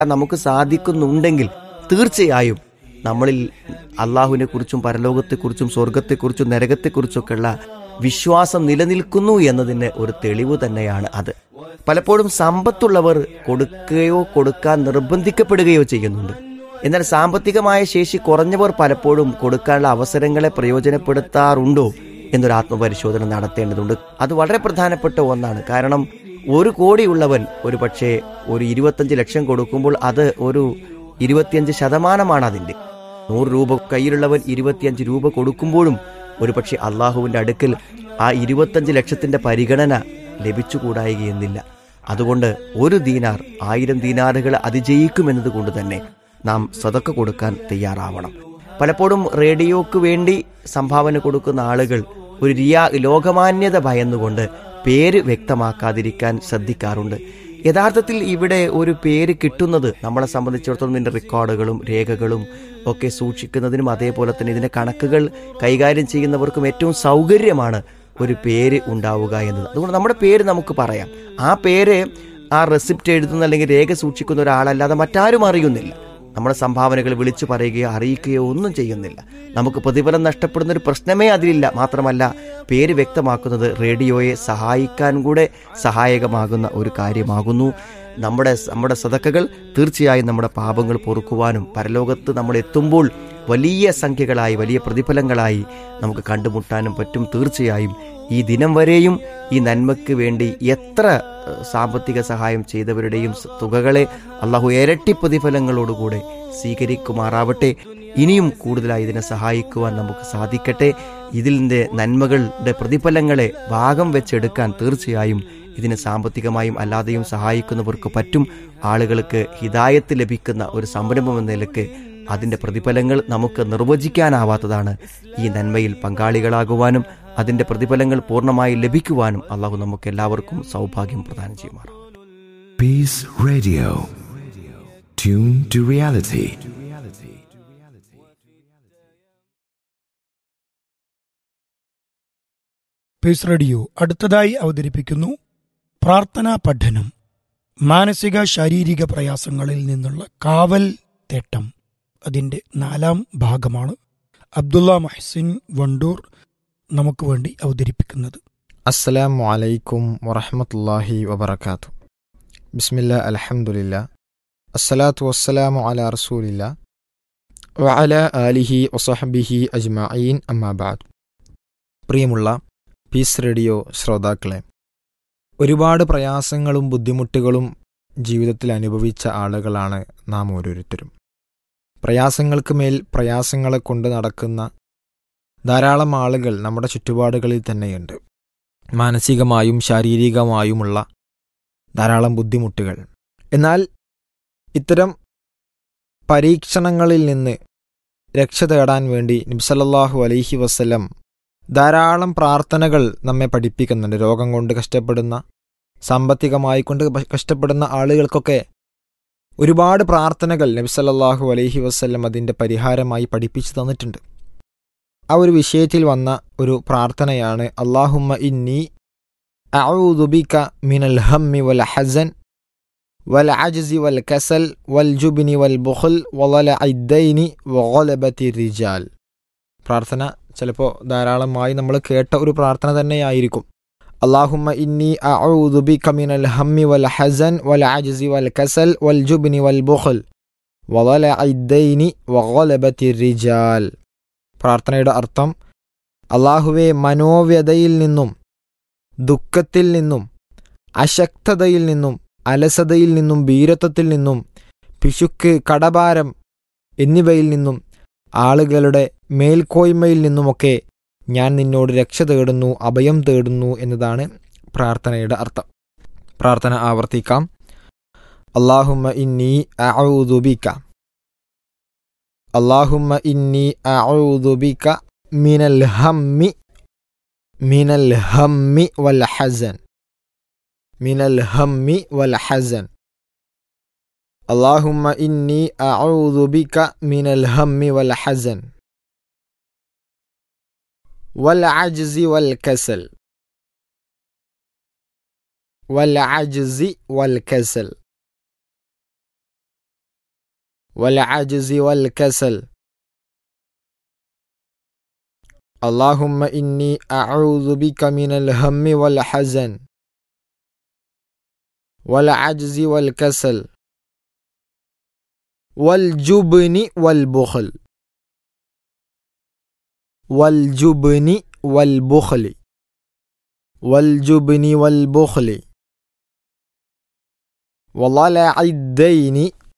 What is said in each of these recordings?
നമുക്ക് സാധിക്കുന്നുണ്ടെങ്കിൽ തീർച്ചയായും നമ്മളിൽ അള്ളാഹുവിനെ കുറിച്ചും പരലോകത്തെക്കുറിച്ചും സ്വർഗത്തെക്കുറിച്ചും നരകത്തെക്കുറിച്ചൊക്കെയുള്ള വിശ്വാസം നിലനിൽക്കുന്നു എന്നതിന് ഒരു തെളിവ് തന്നെയാണ് അത് പലപ്പോഴും സമ്പത്തുള്ളവർ കൊടുക്കുകയോ കൊടുക്കാൻ നിർബന്ധിക്കപ്പെടുകയോ ചെയ്യുന്നുണ്ട് എന്നാൽ സാമ്പത്തികമായ ശേഷി കുറഞ്ഞവർ പലപ്പോഴും കൊടുക്കാനുള്ള അവസരങ്ങളെ പ്രയോജനപ്പെടുത്താറുണ്ടോ എന്നൊരു ആത്മപരിശോധന നടത്തേണ്ടതുണ്ട് അത് വളരെ പ്രധാനപ്പെട്ട ഒന്നാണ് കാരണം ഒരു കോടിയുള്ളവൻ ഒരു പക്ഷേ ഒരു ഇരുപത്തഞ്ച് ലക്ഷം കൊടുക്കുമ്പോൾ അത് ഒരു ഇരുപത്തിയഞ്ച് ശതമാനമാണ് അതിൻ്റെ നൂറ് രൂപ കയ്യിലുള്ളവൻ ഇരുപത്തിയഞ്ച് രൂപ കൊടുക്കുമ്പോഴും ഒരുപക്ഷെ അള്ളാഹുവിൻ്റെ അടുക്കൽ ആ ഇരുപത്തഞ്ച് ലക്ഷത്തിൻ്റെ പരിഗണന ലഭിച്ചുകൂടായികയെന്നില്ല അതുകൊണ്ട് ഒരു ദീനാർ ആയിരം ദീനാറുകൾ അതിജയിക്കുമെന്നത് കൊണ്ട് തന്നെ നാം സതക്ക കൊടുക്കാൻ തയ്യാറാവണം പലപ്പോഴും റേഡിയോക്ക് വേണ്ടി സംഭാവന കൊടുക്കുന്ന ആളുകൾ ഒരു റിയാ ലോകമാന്യത ഭയന്നുകൊണ്ട് പേര് വ്യക്തമാക്കാതിരിക്കാൻ ശ്രദ്ധിക്കാറുണ്ട് യഥാർത്ഥത്തിൽ ഇവിടെ ഒരു പേര് കിട്ടുന്നത് നമ്മളെ സംബന്ധിച്ചിടത്തോളം ഇതിൻ്റെ റെക്കോർഡുകളും രേഖകളും ഒക്കെ സൂക്ഷിക്കുന്നതിനും അതേപോലെ തന്നെ ഇതിൻ്റെ കണക്കുകൾ കൈകാര്യം ചെയ്യുന്നവർക്കും ഏറ്റവും സൗകര്യമാണ് ഒരു പേര് ഉണ്ടാവുക എന്നത് അതുകൊണ്ട് നമ്മുടെ പേര് നമുക്ക് പറയാം ആ പേര് ആ റെസിപ്റ്റ് എഴുതുന്ന അല്ലെങ്കിൽ രേഖ സൂക്ഷിക്കുന്ന ഒരാളല്ലാതെ മറ്റാരും അറിയുന്നില്ല നമ്മുടെ സംഭാവനകൾ വിളിച്ചു പറയുകയോ അറിയിക്കുകയോ ഒന്നും ചെയ്യുന്നില്ല നമുക്ക് പ്രതിഫലം നഷ്ടപ്പെടുന്ന ഒരു പ്രശ്നമേ അതിലില്ല മാത്രമല്ല പേര് വ്യക്തമാക്കുന്നത് റേഡിയോയെ സഹായിക്കാൻ കൂടെ സഹായകമാകുന്ന ഒരു കാര്യമാകുന്നു നമ്മുടെ നമ്മുടെ സതക്കകൾ തീർച്ചയായും നമ്മുടെ പാപങ്ങൾ പൊറുക്കുവാനും പരലോകത്ത് നമ്മൾ എത്തുമ്പോൾ വലിയ സംഖ്യകളായി വലിയ പ്രതിഫലങ്ങളായി നമുക്ക് കണ്ടുമുട്ടാനും പറ്റും തീർച്ചയായും ഈ ദിനം വരെയും ഈ നന്മയ്ക്ക് വേണ്ടി എത്ര സാമ്പത്തിക സഹായം ചെയ്തവരുടെയും തുകകളെ അള്ളാഹു ഇരട്ടി പ്രതിഫലങ്ങളോടുകൂടെ സ്വീകരിക്കുമാറാവട്ടെ ഇനിയും കൂടുതലായി ഇതിനെ സഹായിക്കുവാൻ നമുക്ക് സാധിക്കട്ടെ ഇതിൻ്റെ നന്മകളുടെ പ്രതിഫലങ്ങളെ ഭാഗം വെച്ചെടുക്കാൻ തീർച്ചയായും ഇതിനെ സാമ്പത്തികമായും അല്ലാതെയും സഹായിക്കുന്നവർക്ക് പറ്റും ആളുകൾക്ക് ഹിതായത്ത് ലഭിക്കുന്ന ഒരു സംരംഭം എന്ന നിലക്ക് അതിൻ്റെ പ്രതിഫലങ്ങൾ നമുക്ക് നിർവചിക്കാനാവാത്തതാണ് ഈ നന്മയിൽ പങ്കാളികളാകുവാനും അതിൻ്റെ പ്രതിഫലങ്ങൾ പൂർണ്ണമായി ലഭിക്കുവാനും അള്ളാഹു നമുക്ക് എല്ലാവർക്കും സൗഭാഗ്യം പ്രദാനം ചെയ്യുമാറാം Peace Radio. Tune to reality. Peace radio അടുത്തതായി അവതരിപ്പിക്കുന്നു പ്രാർത്ഥനാ പഠനം മാനസിക ശാരീരിക പ്രയാസങ്ങളിൽ നിന്നുള്ള കാവൽ തേട്ടം അതിൻ്റെ നാലാം ഭാഗമാണ് അബ്ദുള്ള മഹ്സിൻ വണ്ടൂർ നമുക്ക് വേണ്ടി അവതരിപ്പിക്കുന്നത് അസ്സലാമു അലൈക്കും വറഹമത്തല്ലാഹി വബർക്കാത്തു ബിസ്മില്ല അൽഹംദുലില്ല അസ്സലാത്തു വസ്സലാമു അല റസൂലില്ല വഅല ആലിഹി വസഹബിഹി അജ്മഈൻ അമ്മാബാദ് പ്രിയമുള്ള പീസ് റേഡിയോ ശ്രോതാക്കളെ ഒരുപാട് പ്രയാസങ്ങളും ബുദ്ധിമുട്ടുകളും ജീവിതത്തിൽ അനുഭവിച്ച ആളുകളാണ് നാം ഓരോരുത്തരും പ്രയാസങ്ങൾക്ക് മേൽ പ്രയാസങ്ങളെ കൊണ്ട് നടക്കുന്ന ധാരാളം ആളുകൾ നമ്മുടെ ചുറ്റുപാടുകളിൽ തന്നെയുണ്ട് മാനസികമായും ശാരീരികമായുമുള്ള ധാരാളം ബുദ്ധിമുട്ടുകൾ എന്നാൽ ഇത്തരം പരീക്ഷണങ്ങളിൽ നിന്ന് രക്ഷ തേടാൻ വേണ്ടി നബ്സലല്ലാഹു അലൈഹി വസ്ലം ധാരാളം പ്രാർത്ഥനകൾ നമ്മെ പഠിപ്പിക്കുന്നുണ്ട് രോഗം കൊണ്ട് കഷ്ടപ്പെടുന്ന സാമ്പത്തികമായി കൊണ്ട് കഷ്ടപ്പെടുന്ന ആളുകൾക്കൊക്കെ ഒരുപാട് പ്രാർത്ഥനകൾ നബ്സലല്ലാഹു അലൈഹി വസ്ലം അതിൻ്റെ പരിഹാരമായി പഠിപ്പിച്ചു തന്നിട്ടുണ്ട് ആ ഒരു വിഷയത്തിൽ വന്ന ഒരു പ്രാർത്ഥനയാണ് അള്ളാഹുമ്മ ഇന്നി അഊദുബിക മിനൽ ഹമ്മി വൽ ഹസൻ വൽ അജ്സി വൽ കസൽ വൽ ജുബിനി വൽ ബുഖൽ വലല ഐദ്ദൈനി വഗലബത്തി റിജാൽ പ്രാർത്ഥന ചിലപ്പോൾ ധാരാളമായി നമ്മൾ കേട്ട ഒരു പ്രാർത്ഥന തന്നെയായിരിക്കും അള്ളാഹുമ്മ ഇന്നി അഊദുബിക മിനൽ ഹമ്മി വൽ ഹസൻ വൽ അജ്സി വൽ കസൽ വൽ ജുബിനി വൽ ബുഖൽ വലല ഐദ്ദൈനി വഗലബത്തി റിജാൽ പ്രാർത്ഥനയുടെ അർത്ഥം അള്ളാഹുവെ മനോവ്യതയിൽ നിന്നും ദുഃഖത്തിൽ നിന്നും അശക്തതയിൽ നിന്നും അലസതയിൽ നിന്നും ഭീരത്വത്തിൽ നിന്നും പിശുക്ക് കടഭാരം എന്നിവയിൽ നിന്നും ആളുകളുടെ മേൽക്കോയ്മയിൽ നിന്നുമൊക്കെ ഞാൻ നിന്നോട് രക്ഷ തേടുന്നു അഭയം തേടുന്നു എന്നതാണ് പ്രാർത്ഥനയുടെ അർത്ഥം പ്രാർത്ഥന ആവർത്തിക്കാം അള്ളാഹുമ്മ ഇന്നി അഊദുബിക اللهم إني أعوذ بك من الهم من الهم والحزن من الهم والحزن اللهم إني أعوذ بك من الهم والحزن والعجز والكسل والعجز والكسل والعجز والكسل اللهم إني أعوذ بك من الهم والحزن والعجز والكسل والجبن والبخل والجبن والبخل والجبن والبخل وضلع الدين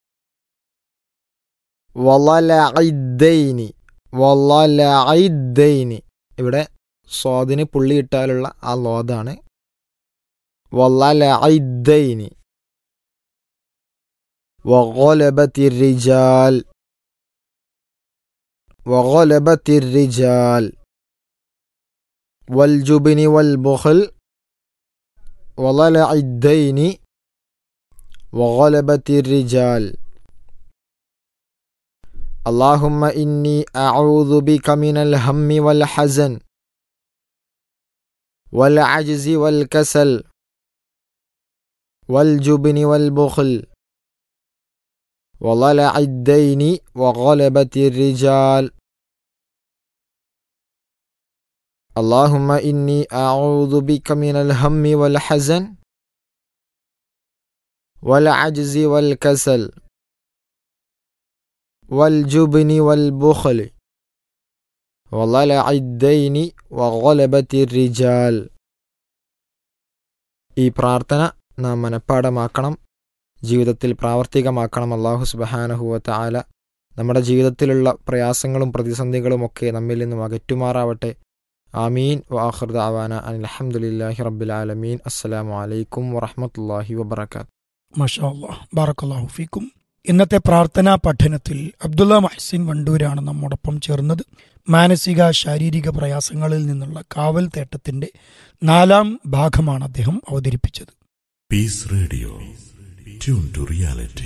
وضلع الدين വല്ലാ ഐദ്ദൈനി ഇവിടെ സ്വാദിന് പുള്ളിയിട്ടാലുള്ള ആ ലോതാണ് വല്ലാ ഐദ്ദൈനി وغلبت الرجال وغلبت الرجال والجبن والبخل وضلع الدين وغلبت الرجال اللهم إني أعوذ بك من الهم والحزن والعجز والكسل والجبن والبخل وضلع الدين وغلبة الرجال اللهم إني أعوذ بك من الهم والحزن والعجز والكسل والجبن والبخل وضلع الدين وغلبة الرجال ഈ പ്രാർത്ഥന നാം മനഃപ്പാടമാക്കണം ജീവിതത്തിൽ പ്രാവർത്തികമാക്കണം അള്ളാഹു സുബഹാനഹുവത്ത ആല നമ്മുടെ ജീവിതത്തിലുള്ള പ്രയാസങ്ങളും പ്രതിസന്ധികളും ഒക്കെ നമ്മിൽ നിന്നും അകറ്റുമാറാവട്ടെ ആമീൻ വാഹൃദ ആവാന അലഹമുല്ലാഹി റബ്ബിൽ ആലമീൻ അസ്സലാമു അലൈക്കും വറഹമത്തല്ലാഹി വബർക്കാത്ത് മഷാ അല്ലാഹ് ബാറക്കല്ലാഹു ഫീക്കും ഇന്നത്തെ പ്രാർത്ഥനാ പഠനത്തിൽ അബ്ദുള്ള മഹ്സിൻ വണ്ടൂരാണ് നമ്മോടൊപ്പം ചേർന്നത് മാനസിക ശാരീരിക പ്രയാസങ്ങളിൽ നിന്നുള്ള കാവൽ തേട്ടത്തിന്റെ നാലാം ഭാഗമാണ് അദ്ദേഹം അവതരിപ്പിച്ചത് Peace Radio. Tune to reality.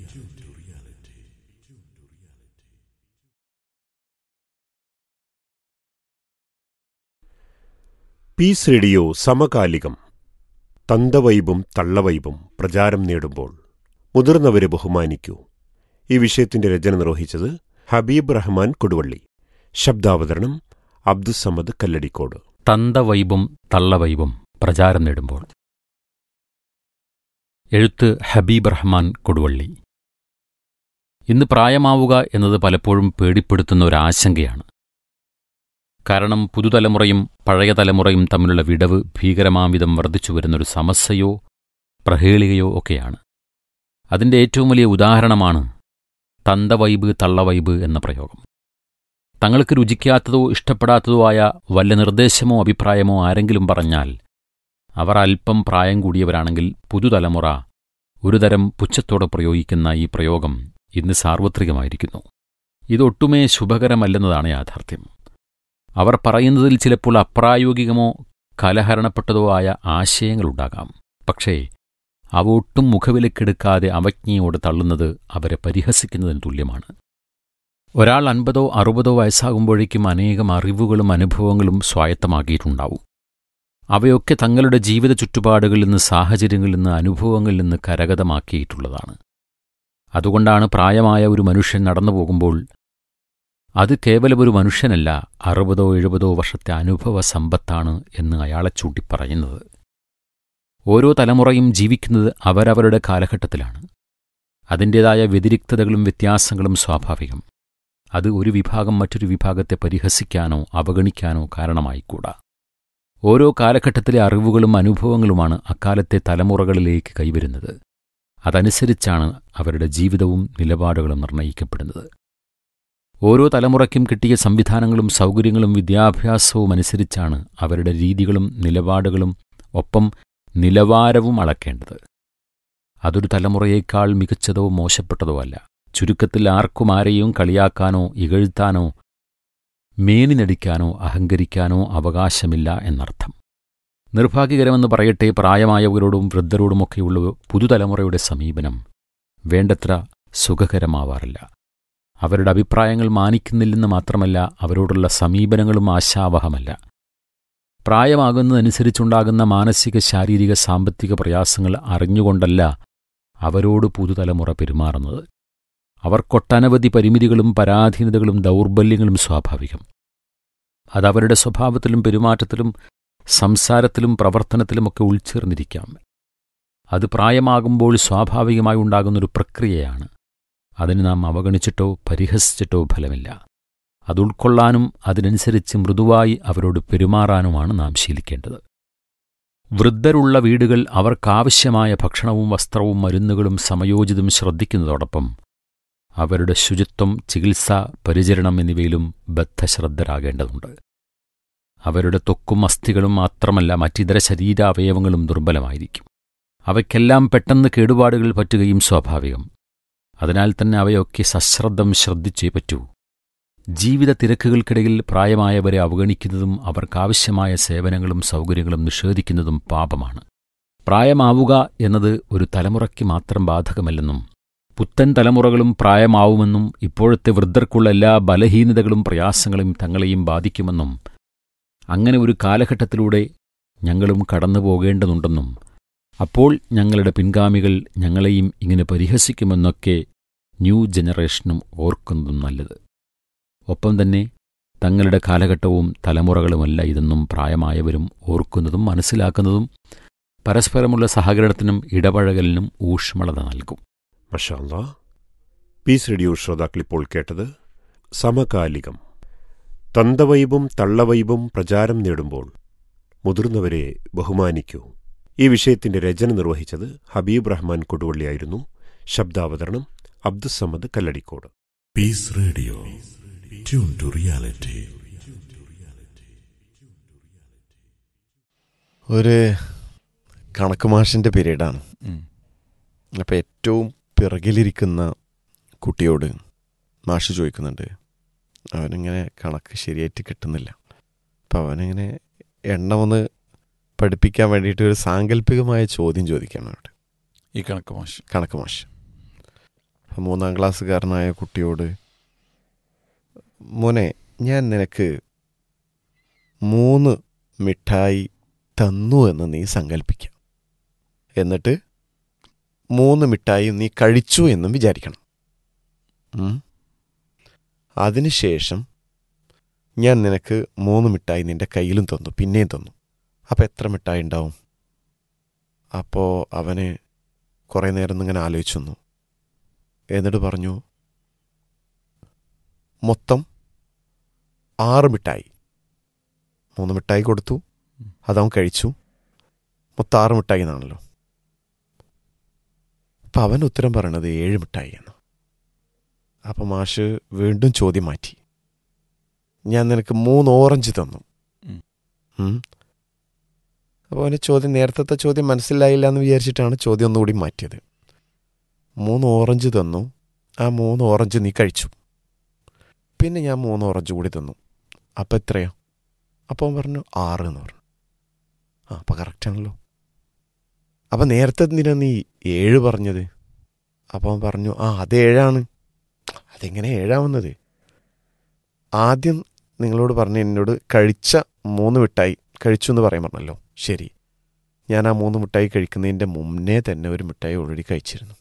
Peace radio സമകാലികം തന്തവൈബും തള്ളവൈബും പ്രചാരം നേടുമ്പോൾ മുതിർന്നവരെ ബഹുമാനിക്കൂ ഈ വിഷയത്തിന്റെ രചന നിർവഹിച്ചത് ഹബീബ് റഹ്മാൻ കൊടുവള്ളി ശബ്ദാവതരണം അബ്ദുസമദ് കല്ലടിക്കോട് തന്തവൈബും തള്ളവൈബും പ്രചാരം നേടുമ്പോൾ എഴുത്ത് ഹബീബ് റഹ്മാൻ കൊടുവള്ളി ഇന്ന് പ്രായമാവുക എന്നത് പലപ്പോഴും പേടിപ്പെടുത്തുന്ന ഒരു ആശങ്കയാണ് കാരണം പുതുതലമുറയും പഴയ തലമുറയും തമ്മിലുള്ള വിടവ് ഭീകരമാംവിധം വർദ്ധിച്ചു വരുന്നൊരു സമസ്യയോ പ്രഹേളികയോ ഒക്കെയാണ് അതിൻ്റെ ഏറ്റവും വലിയ ഉദാഹരണമാണ് തന്തവൈബ് തള്ളവൈബ് എന്ന പ്രയോഗം തങ്ങൾക്ക് രുചിക്കാത്തതോ ഇഷ്ടപ്പെടാത്തതോ ആയ വല്ല നിർദ്ദേശമോ അഭിപ്രായമോ ആരെങ്കിലും പറഞ്ഞാൽ അവർ അല്പം പ്രായം കൂടിയവരാണെങ്കിൽ പുതുതലമുറ ഒരുതരം പുച്ഛത്തോടെ പ്രയോഗിക്കുന്ന ഈ പ്രയോഗം ഇന്ന് സാർവത്രികമായിരിക്കുന്നു ഇതൊട്ടുമേ ശുഭകരമല്ലെന്നതാണ് യാഥാർത്ഥ്യം അവർ പറയുന്നതിൽ ചിലപ്പോൾ അപ്രായോഗികമോ കലഹരണപ്പെട്ടതോ ആയ ആശയങ്ങളുണ്ടാകാം പക്ഷേ അവ ഒട്ടും മുഖവിലക്കെടുക്കാതെ അവജ്ഞയോട് തള്ളുന്നത് അവരെ പരിഹസിക്കുന്നതിന് തുല്യമാണ് ഒരാൾ അൻപതോ അറുപതോ വയസ്സാകുമ്പോഴേക്കും അനേകം അറിവുകളും അനുഭവങ്ങളും സ്വായത്തമാക്കിയിട്ടുണ്ടാവും അവയൊക്കെ തങ്ങളുടെ ജീവിത ചുറ്റുപാടുകളിൽ നിന്ന് സാഹചര്യങ്ങളിൽ നിന്ന് അനുഭവങ്ങളിൽ നിന്ന് കരഗതമാക്കിയിട്ടുള്ളതാണ് അതുകൊണ്ടാണ് പ്രായമായ ഒരു മനുഷ്യൻ നടന്നു പോകുമ്പോൾ അത് കേവലം ഒരു മനുഷ്യനല്ല അറുപതോ എഴുപതോ വർഷത്തെ അനുഭവ സമ്പത്താണ് എന്ന് അയാളെ ചൂണ്ടിപ്പറയുന്നത് ഓരോ തലമുറയും ജീവിക്കുന്നത് അവരവരുടെ കാലഘട്ടത്തിലാണ് അതിൻ്റേതായ വ്യതിരിക്തതകളും വ്യത്യാസങ്ങളും സ്വാഭാവികം അത് ഒരു വിഭാഗം മറ്റൊരു വിഭാഗത്തെ പരിഹസിക്കാനോ അവഗണിക്കാനോ കാരണമായിക്കൂടാ ഓരോ കാലഘട്ടത്തിലെ അറിവുകളും അനുഭവങ്ങളുമാണ് അക്കാലത്തെ തലമുറകളിലേക്ക് കൈവരുന്നത് അതനുസരിച്ചാണ് അവരുടെ ജീവിതവും നിലപാടുകളും നിർണയിക്കപ്പെടുന്നത് ഓരോ തലമുറയ്ക്കും കിട്ടിയ സംവിധാനങ്ങളും സൗകര്യങ്ങളും വിദ്യാഭ്യാസവും അനുസരിച്ചാണ് അവരുടെ രീതികളും നിലപാടുകളും ഒപ്പം നിലവാരവും അളക്കേണ്ടത് അതൊരു തലമുറയേക്കാൾ മികച്ചതോ മോശപ്പെട്ടതോ അല്ല ചുരുക്കത്തിൽ ആർക്കും ആരെയും കളിയാക്കാനോ ഇകഴ്ത്താനോ മേനിനടിക്കാനോ അഹങ്കരിക്കാനോ അവകാശമില്ല എന്നർത്ഥം നിർഭാഗ്യകരമെന്ന് പറയട്ടെ പ്രായമായവരോടും വൃദ്ധരോടുമൊക്കെയുള്ള പുതുതലമുറയുടെ സമീപനം വേണ്ടത്ര സുഖകരമാവാറില്ല അവരുടെ അഭിപ്രായങ്ങൾ മാനിക്കുന്നില്ലെന്ന് മാത്രമല്ല അവരോടുള്ള സമീപനങ്ങളും ആശാവഹമല്ല പ്രായമാകുന്നതനുസരിച്ചുണ്ടാകുന്ന മാനസിക ശാരീരിക സാമ്പത്തിക പ്രയാസങ്ങൾ അറിഞ്ഞുകൊണ്ടല്ല അവരോട് പുതുതലമുറ പെരുമാറുന്നത് അവർക്കൊട്ടനവധി പരിമിതികളും പരാധീനതകളും ദൗർബല്യങ്ങളും സ്വാഭാവികം അതവരുടെ സ്വഭാവത്തിലും പെരുമാറ്റത്തിലും സംസാരത്തിലും പ്രവർത്തനത്തിലുമൊക്കെ ഉൾച്ചേർന്നിരിക്കാം അത് പ്രായമാകുമ്പോൾ സ്വാഭാവികമായി ഉണ്ടാകുന്നൊരു പ്രക്രിയയാണ് അതിന് നാം അവഗണിച്ചിട്ടോ പരിഹസിച്ചിട്ടോ ഫലമില്ല അത് ഉൾക്കൊള്ളാനും അതിനനുസരിച്ച് മൃദുവായി അവരോട് പെരുമാറാനുമാണ് നാം ശീലിക്കേണ്ടത് വൃദ്ധരുള്ള വീടുകൾ അവർക്കാവശ്യമായ ഭക്ഷണവും വസ്ത്രവും മരുന്നുകളും സമയോചിതം ശ്രദ്ധിക്കുന്നതോടൊപ്പം അവരുടെ ശുചിത്വം ചികിത്സ പരിചരണം എന്നിവയിലും ബദ്ധശ്രദ്ധരാകേണ്ടതുണ്ട് അവരുടെ ത്വക്കും അസ്ഥികളും മാത്രമല്ല മറ്റിതര ശരീരാവയവങ്ങളും ദുർബലമായിരിക്കും അവയ്ക്കെല്ലാം പെട്ടെന്ന് കേടുപാടുകൾ പറ്റുകയും സ്വാഭാവികം അതിനാൽ തന്നെ അവയൊക്കെ സശ്രദ്ധം ശ്രദ്ധിച്ചേ പറ്റൂ ജീവിത തിരക്കുകൾക്കിടയിൽ പ്രായമായവരെ അവഗണിക്കുന്നതും അവർക്കാവശ്യമായ സേവനങ്ങളും സൗകര്യങ്ങളും നിഷേധിക്കുന്നതും പാപമാണ് പ്രായമാവുക എന്നത് ഒരു തലമുറയ്ക്ക് മാത്രം ബാധകമല്ലെന്നും പുത്തൻ തലമുറകളും പ്രായമാവുമെന്നും ഇപ്പോഴത്തെ വൃദ്ധർക്കുള്ള എല്ലാ ബലഹീനതകളും പ്രയാസങ്ങളും തങ്ങളെയും ബാധിക്കുമെന്നും അങ്ങനെ ഒരു കാലഘട്ടത്തിലൂടെ ഞങ്ങളും കടന്നു പോകേണ്ടതുണ്ടെന്നും അപ്പോൾ ഞങ്ങളുടെ പിൻഗാമികൾ ഞങ്ങളെയും ഇങ്ങനെ പരിഹസിക്കുമെന്നൊക്കെ ന്യൂ ജനറേഷനും ഓർക്കുന്നതും നല്ലത് ഒപ്പം തന്നെ തങ്ങളുടെ കാലഘട്ടവും തലമുറകളുമല്ല ഇതെന്നും പ്രായമായവരും ഓർക്കുന്നതും മനസ്സിലാക്കുന്നതും പരസ്പരമുള്ള സഹകരണത്തിനും ഇടപഴകലിനും ഊഷ്മളത നൽകും മഷാല്ല പീസ് റേഡിയോ ശ്രോതാക്കൾ ഇപ്പോൾ കേട്ടത് സമകാലികം തന്തവൈബും തള്ളവൈബും പ്രചാരം നേടുമ്പോൾ മുതിർന്നവരെ ബഹുമാനിക്കൂ ഈ വിഷയത്തിന്റെ രചന നിർവഹിച്ചത് Habib Rahman കൊടുവള്ളിയായിരുന്നു ശബ്ദാവതരണം Abdussamad Kalladikode Peace Radio. Tune to reality. ഒരു കണക്ക് മാഷിൻ്റെ പീരീഡാണ് അപ്പോൾ ഏറ്റവും പിറകിലിരിക്കുന്ന കുട്ടിയോട് മാഷ് ചോദിക്കുന്നുണ്ട് അവനിങ്ങനെ കണക്ക് ശരിയായിട്ട് കിട്ടുന്നില്ല അപ്പോൾ അവനിങ്ങനെ എണ്ണം ഒന്ന് പഠിപ്പിക്കാൻ വേണ്ടിയിട്ട് ഒരു സാങ്കല്പികമായ ചോദ്യം ചോദിക്കണം അവിടെ ഈ കണക്ക് മാഷ് കണക്ക് മാഷ് അപ്പോൾ മൂന്നാം ക്ലാസ്സുകാരനായ കുട്ടിയോട് മോനെ ഞാൻ നിനക്ക് മൂന്ന് മിഠായി തന്നു എന്ന് നീ സങ്കല്പിക്കാം എന്നിട്ട് മൂന്ന് മിഠായി നീ കഴിച്ചു എന്നും വിചാരിക്കണം ഉം. അതിനുശേഷം ഞാൻ നിനക്ക് മൂന്ന് മിഠായി നിന്റെ കയ്യിലും തന്നു പിന്നെയും തന്നു അപ്പോൾ എത്ര മിഠായി ഉണ്ടാവും അപ്പോൾ അവന് കുറേ നേരം ഇങ്ങനെ ആലോചിച്ചു നിന്നു എന്നിട്ട് പറഞ്ഞു മൊത്തം ആറ് മിഠായി മൂന്ന് മിഠായി കൊടുത്തു അതവൻ കഴിച്ചു മൊത്തം ആറ് മിഠായി എന്നാണല്ലോ അപ്പം അവൻ ഉത്തരം പറയണത് ഏഴ് മിഠായി എന്ന് അപ്പം മാഷ് വീണ്ടും ചോദ്യം മാറ്റി ഞാൻ നിനക്ക് മൂന്ന് ഓറഞ്ച് തന്നു ഉം. ഉം. അപ്പോൾ അവന് ചോദ്യം നേരത്തെ ചോദ്യം മനസ്സിലായില്ല എന്ന് വിചാരിച്ചിട്ടാണ് ചോദ്യം ഒന്നുകൂടി മാറ്റിയത് മൂന്ന് ഓറഞ്ച് തന്നു ആ മൂന്ന് ഓറഞ്ച് നീ കഴിച്ചു പിന്നെ ഞാൻ മൂന്ന് ഓറഞ്ച് കൂടി തന്നു അപ്പം എത്രയാ അപ്പോൾ അവൻ പറഞ്ഞു ആറ് എന്ന് പറഞ്ഞു ആ അപ്പം കറക്റ്റാണല്ലോ അപ്പം നേരത്തെ എന്തിനാ നീ ഏഴ് പറഞ്ഞത് അപ്പം അവൻ പറഞ്ഞു ആ അത് ഏഴാണ് അതെങ്ങനെ ഏഴാവുന്നത് ആദ്യം നിങ്ങളോട് പറഞ്ഞ എന്നോട് കഴിച്ച മൂന്ന് മിഠായി കഴിച്ചു എന്ന് പറയാൻ പറഞ്ഞല്ലോ ശരി ഞാൻ ആ മൂന്ന് മിഠായി കഴിക്കുന്നതിൻ്റെ മുന്നേ തന്നെ ഒരു മിഠായി ഓൾറെഡി കഴിച്ചിരുന്നു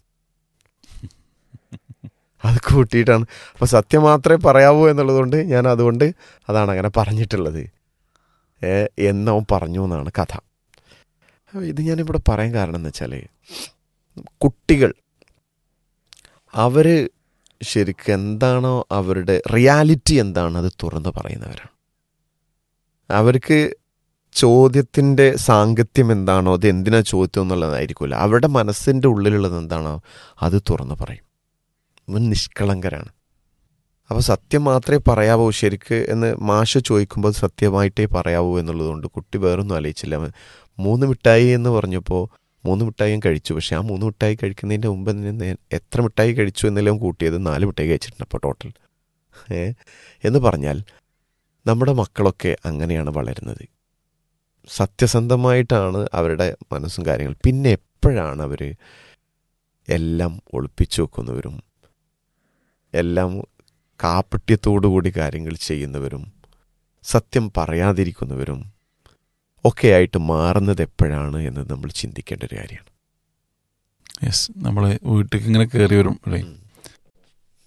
അത് കൂട്ടിയിട്ടാണ് അപ്പോൾ സത്യം മാത്രമേ പറയാവൂ എന്നുള്ളതുകൊണ്ട് ഞാൻ അതുകൊണ്ട് അതാണ് അങ്ങനെ പറഞ്ഞിട്ടുള്ളത് ഏ, എന്നവൻ പറഞ്ഞു എന്നാണ് കഥ അപ്പോൾ ഇത് ഞാനിവിടെ പറയാൻ കാരണം എന്ന് വെച്ചാൽ കുട്ടികൾ അവർ ശരിക്കും എന്താണോ അവരുടെ റിയാലിറ്റി എന്താണ് അത് തുറന്ന് പറയുന്നവരാണ് അവർക്ക് ചോദ്യത്തിൻ്റെ സാങ്കത്യം എന്താണോ അത് എന്തിനാ ചോദ്യം എന്നുള്ളതായിരിക്കില്ല അവരുടെ മനസ്സിൻ്റെ ഉള്ളിലുള്ളത് എന്താണോ അത് തുറന്ന് പറയും അവൻ നിഷ്കളങ്കരാണ് അപ്പോൾ സത്യം മാത്രമേ പറയാവൂ ശരിക്ക് എന്ന് മാഷ് ചോദിക്കുമ്പോൾ സത്യമായിട്ടേ പറയാവൂ എന്നുള്ളതുകൊണ്ട് കുട്ടി വേറൊന്നും ആലോചിച്ചില്ല അവൻ മൂന്ന് മിഠായി എന്ന് പറഞ്ഞപ്പോൾ മൂന്ന് മിഠായിയും കഴിച്ചു പക്ഷേ ആ മൂന്ന് മിഠായി കഴിക്കുന്നതിൻ്റെ മുമ്പ് തന്നെ നേ- എത്ര മിഠായി കഴിച്ചു എന്നെല്ലാം കൂട്ടിയത് നാല് മിഠായി കഴിച്ചിട്ടുണ്ട് അപ്പോൾ ടോട്ടൽ ഏ എന്ന് പറഞ്ഞാൽ നമ്മുടെ മക്കളൊക്കെ അങ്ങനെയാണ് വളരുന്നത് സത്യസന്ധമായിട്ടാണ് അവരുടെ മനസ്സും കാര്യങ്ങളും പിന്നെ എപ്പോഴാണ് അവർ എല്ലാം ഒളിപ്പിച്ചു വെക്കുന്നവരും എല്ലാം കാപ്പട്യത്തോടു കൂടി കാര്യങ്ങൾ ചെയ്യുന്നവരും സത്യം പറയാതിരിക്കുന്നവരും ഒക്കെ ആയിട്ട് മാറുന്നത് എപ്പോഴാണ് എന്ന് നമ്മൾ ചിന്തിക്കേണ്ട ഒരു കാര്യമാണ് യെസ് നമ്മൾ വീട്ടിലേക്ക് ഇങ്ങനെ കയറി വരും അല്ലേ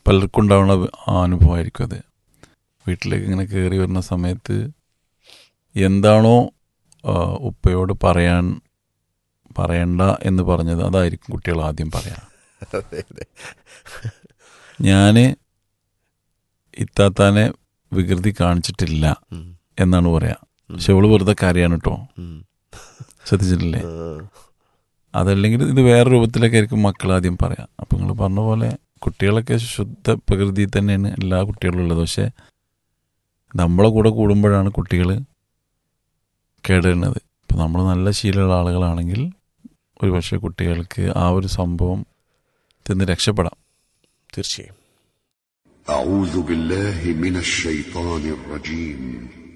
പലർക്കും ഉണ്ടാവുന്ന ആ അനുഭവമായിരിക്കും അത് വീട്ടിലേക്ക് ഇങ്ങനെ കയറി വരുന്ന സമയത്ത് എന്താണോ ആ, ഉപ്പയോട് പറയാൻ പറയണ്ട എന്ന് പറഞ്ഞത് അതായിരിക്കും കുട്ടികൾ ആദ്യം പറയാം അതെ അതെ ഞാൻ ഇത്താത്താനെ വികൃതി കാണിച്ചിട്ടില്ല ഉം, എന്നാണ് പറയാ ഉം, പക്ഷെ അവള് വെറുതെ കരയാണ് കേട്ടോ ഉം. ശ്രദ്ധിച്ചിട്ടില്ലേ ആ, അതല്ലെങ്കിൽ ഇത് വേറെ രൂപത്തിലൊക്കെ ആയിരിക്കും മക്കൾ ആദ്യം പറയാം അപ്പം നിങ്ങൾ പറഞ്ഞ പോലെ കുട്ടികളൊക്കെ ശുദ്ധ പ്രകൃതി തന്നെയാണ് എല്ലാ കുട്ടികളും ഉള്ളത് പക്ഷെ നമ്മളെ കൂടെ കൂടുമ്പോഴാണ് കുട്ടികൾ കേടുവരുന്നത് ഇപ്പം നമ്മൾ നല്ല ശീലമുള്ള ആളുകളാണെങ്കിൽ ഒരു പക്ഷേ കുട്ടികൾക്ക് ആ ഒരു സംഭവം തിന്ന് രക്ഷപ്പെടാം തീർച്ചയായും أعوذ بالله من الشيطان الرجيم